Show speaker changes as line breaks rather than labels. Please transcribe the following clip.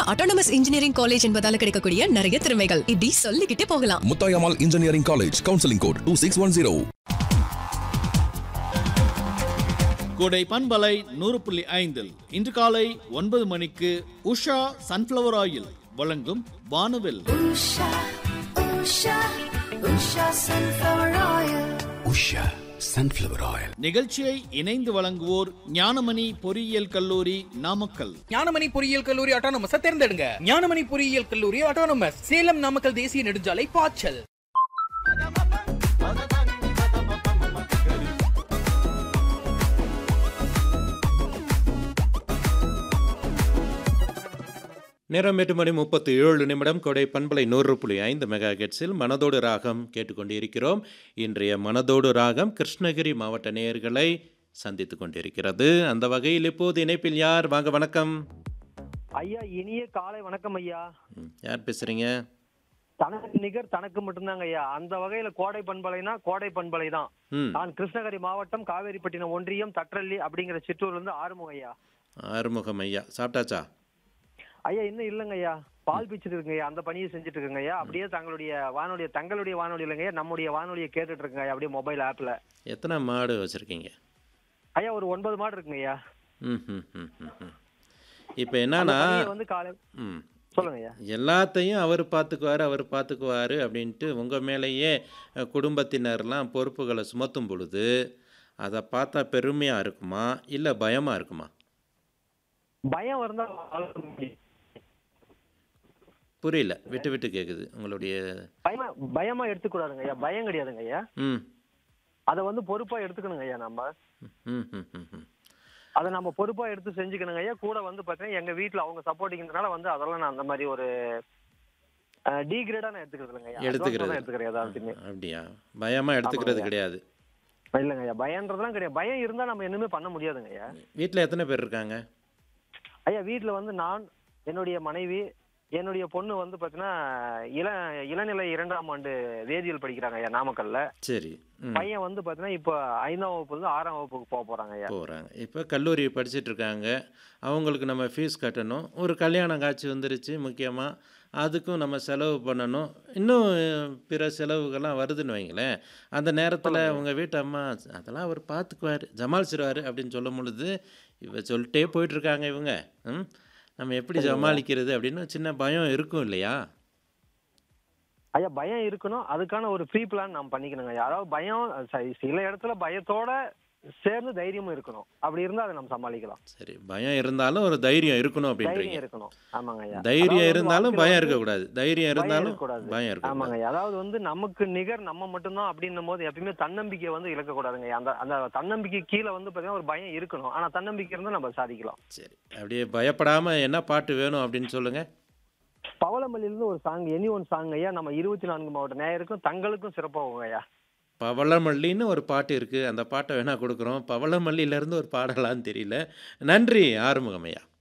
Autonomous engineering college என்பதால கிடைக்கக்கூடிய நிறைய திறமைகள் இப்படி சொல்லிக்கிட்டே போகலாம்
Muthayammal engineering college counselling code two six one zero
Kodai பண்பலை நூறு புள்ளி ஐந்தில் இன்று காலை ஒன்பது மணிக்கு உஷா சன்ஃப்ளவர் ஆயில் வழங்கும் வானவில்
Usha, Usha, Usha sunflower oil.
Usha sunflower oil
நிகழ்ச்சியை இணைந்து வழங்குவோர் ஞானமணி பொறியியல் கல்லூரி நாமக்கல்
ஞானமணி பொறியியல் கல்லூரி ஆட்டோனமஸ் தேர்ந்தெடுங்க ஞானமணி பொறியியல் கல்லூரி ஆட்டோனமஸ் சேலம் நாமக்கல் தேசிய நெடுஞ்சாலை பாய்ச்சல்
நேரம் எட்டு மணி முப்பத்தி ஏழு நிமிடம் கொடை பண்பலை நூறு புள்ளி ஐந்து மெகா ஹெட்ஸில் மனதோடு ராகம் கேட்டுக்கொண்டிருக்கிறோம் இன்றைய மனதோடு ராகம் கிருஷ்ணகிரி மாவட்ட நேயர்களை சந்தித்து கொண்டிருக்கிறது அந்த வகையில் இப்போது இணைப்பில் யார் வாங்க வணக்கம்
ஐயா இனிய காலை வணக்கம் ஐயா
ம், யார் பேசுறீங்க
தனக்கு நிகர் தனக்கு மட்டும்தாங்க ஐயா அந்த வகையில கோடை பண்பலைனா கோடை பண்பலை தான்
ம்
நான் கிருஷ்ணகிரி மாவட்டம் காவேரிப்பட்டினம் ஒன்றியம் தற்றள்ளி அப்படிங்கிற சிற்றூர்ல இருந்து ஆறுமுகம் ஐயா
ஆறுமுகம் ஐயா சாப்பிட்டாச்சா
ஐயா இன்னும் இல்லைங்க ஐயா பால் பிச்சுட்டு இருக்குங்க ஐயா அந்த பணியை செஞ்சுட்டு இருக்குங்க ஐயா அப்படியே தங்களுடைய வானொலிய தங்களுடைய வானொலி இல்லைங்க ஐயா நம்முடைய வானொலியை கேட்டுட்டு இருக்குங்க ஐயா அப்படியே மொபைல் ஆப்ல
எத்தனை மாடு வச்சுருக்கீங்க
ஐயா ஒரு ஒன்பது மாடு இருக்குங்க ஐயா
ம் ம் ம் ம் ம் இப்போ
அந்த
என்னன்னா
பணியை வந்து காலை
ம்
சொல்லுங்க ஐயா
எல்லாத்தையும் அவர் பார்த்துக்குவார் அவர் பார்த்துக்குவார் அப்படின்ட்டு உங்கள் மேலேயே அஹ், குடும்பத்தினர்லாம் பொறுப்புகளை சுமத்தும் பொழுது அதை பார்த்தா பெருமையாக இருக்குமா இல்லை பயமாக இருக்குமா
பயம் இருந்தா வளர்க்க முடியும்.
புரியல விட்டு விட்டு கேட்குது உங்களுடைய
பயமா பயமா எடுத்துக்கூடாதுங்க ஐயா பயம் கிடையாதுங்க ஐயா
ம்
அதை வந்து பொறுப்பா எடுத்துக்கணுங்க ஐயா நம்ம
ம் ம் ம் ம்
அதை நம்ம பொறுப்பா எடுத்து செஞ்சுக்கணுங்க ஐயா கூட வந்து பாத்தீங்கன்னா எங்க வீட்ல அவங்க சப்போர்ட்டிங்கிறதுனால வந்து அதெல்லாம் நான் அந்த மாதிரி ஒரு டீக்ரேடா நான் எடுத்துக்கிறது இல்லைங்க ஐயா
எடுத்துக்கிறது.
தான் எடுத்துக்கிறேன் ஏதாவதுமே
அப்படியா பயமாக எடுத்துக்கிறது
ஆமாங்க.
கிடையாது
இல்லைங்க ஐயா பயன்றதுலாம் கிடையாது பயம் இருந்தா நம்ம என்னமே பண்ண முடியாதுங்க ஐயா
வீட்டில் எத்தனை பேர் இருக்காங்க
ஐயா வீட்ல வந்து நான் என்னுடைய மனைவி என்னுடைய பொண்ணு வந்து பாத்தீங்கன்னா இள இளநிலை இரண்டாம் ஆண்டு வேதியியல் படிக்கிறாங்க ஐயா நாமக்கல்ல
சரி ம்
பையன் வந்து பாத்தீங்கன்னா இப்போ ஐந்தாம் வகுப்புல இருந்து ஆறாம் வகுப்புக்கு போக போறாங்க ஐயா
போகிறாங்க இப்போ கல்லூரி படிச்சிட்டு இருக்காங்க அவங்களுக்கு நம்ம ஃபீஸ் கட்டணும் ஒரு கல்யாணம் காட்சி வந்துருச்சு முக்கியமாக அதுக்கும் நம்ம செலவு பண்ணணும் இன்னும் அஹ், பிற செலவுகள்லாம் வருதுன்னு வைங்களேன் அந்த நேரத்தில் உங்கள் வீட்டு அம்மா அதெல்லாம் அவர் பார்த்துக்குவார் ஜமாளிச்சிருவார் அப்படின்னு சொல்லும் பொழுது இவ சொல்லிட்டே போயிட்டுருக்காங்க இவங்க ம் நம்ம எப்படி சமாளிக்கிறது அப்படின்னு சின்ன பயம் இருக்கும் இல்லையா
ஐயா பயம் இருக்கணும் அதுக்கான ஒரு ப்ரீ பிளான் நாம் பண்ணிக்கணுங்க ஐயா அதாவது பயம் ச- சில இடத்துல பயத்தோட சேர்ந்து தைரியமும் இருக்கணும் அப்படி இருந்தா அதை நம்ம சமாளிக்கலாம்
சரி பயம் இருந்தாலும் ஒரு தைரியம் இருக்கணும்
தைரியம்
அப்படின்றீங்க
இருக்கணும் ஆமாங்க ஐயா
தைரியம்
அதாவது
இருந்தாலும்
வாழ்க்கையில
பயம்
வந்து
இருக்கக்கூடாது தைரியம்
பயம்
இருந்தாலும்
இருக்கக்கூடாது.
பயம் இருக்கக்கூடாது
ஆமாங்க ஐயா அதாவது வந்து நமக்கு நிகர் நம்ம மட்டும்தான் அப்படின்னும் போது எப்பயுமே தன்னம்பிக்கை வந்து இழக்கக்கூடாதுங்க ஐயா. அந்த அந்த தன்னம்பிக்கை கீழே வந்து பாத்தீங்கன்னா ஒரு பயம் இருக்கணும் ஆனா தன்னம்பிக்கை இருந்தா நம்ம சாதிக்கலாம்
சரி அப்படியே பயப்படாம என்ன பாட்டு வேணும் அப்படின்னு சொல்லுங்க
பவளமல்லியிலிருந்து ஒரு சாங் எனி ஒன் சாங் ஐயா நம்ம இருபத்தி நான்கு மாவட்ட நேயருக்கும் தங்களுக்கும் சிறப்பாகும் ஐயா
பவளமல்லின்னு ஒரு பாட்டு இருக்கு அந்த பாட்டை வேணா கொடுக்குறோம் பவளமல்லியிலேருந்து ஒரு பாடலான்னு தெரியல நன்றி ஆறுமுகம் ஐயா